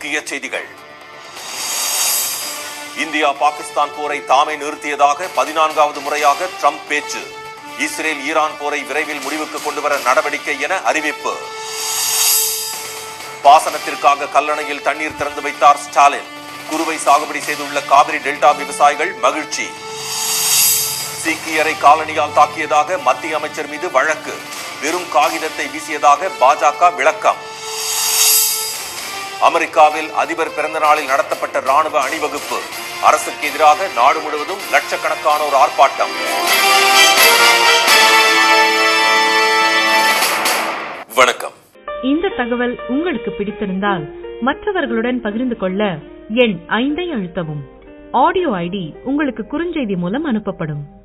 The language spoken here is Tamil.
முக்கிய செய்திகள் இந்தியா பாகிஸ்தான் போரை தாமே நிறுத்தியதாக பதினான்காவது முறையாக ட்ரம்ப் பேச்சு இஸ்ரேல் ஈரான் போரை விரைவில் முடிவுக்கு கொண்டுவர நடவடிக்கை என அறிவிப்பு பாசனத்திற்காக கல்லணையில் தண்ணீர் திறந்து வைத்தார் ஸ்டாலின் குறுவை சாகுபடி செய்துள்ள காவிரி டெல்டா விவசாயிகள் மகிழ்ச்சி சீக்கியரை காலனியால் தாக்கியதாக மத்திய அமைச்சர் மீது வழக்கு வெறும் காகிதத்தை வீசியதாக பாஜக விளக்கம் அமெரிக்காவில் அதிபர் பிறந்த நாளில் நடத்தப்பட்ட ராணுவ அணிவகுப்பு அரசுக்கு எதிராக நாடு முழுவதும் லட்சக்கணக்கானோர் ஆர்ப்பாட்டம் வணக்கம் இந்த தகவல் உங்களுக்கு பிடித்திருந்தால் மற்றவர்களுடன் பகிர்ந்து கொள்ள எண் ஐந்தை அழுத்தவும் ஆடியோ ஐடி உங்களுக்கு குறுஞ்செய்தி மூலம் அனுப்பப்படும்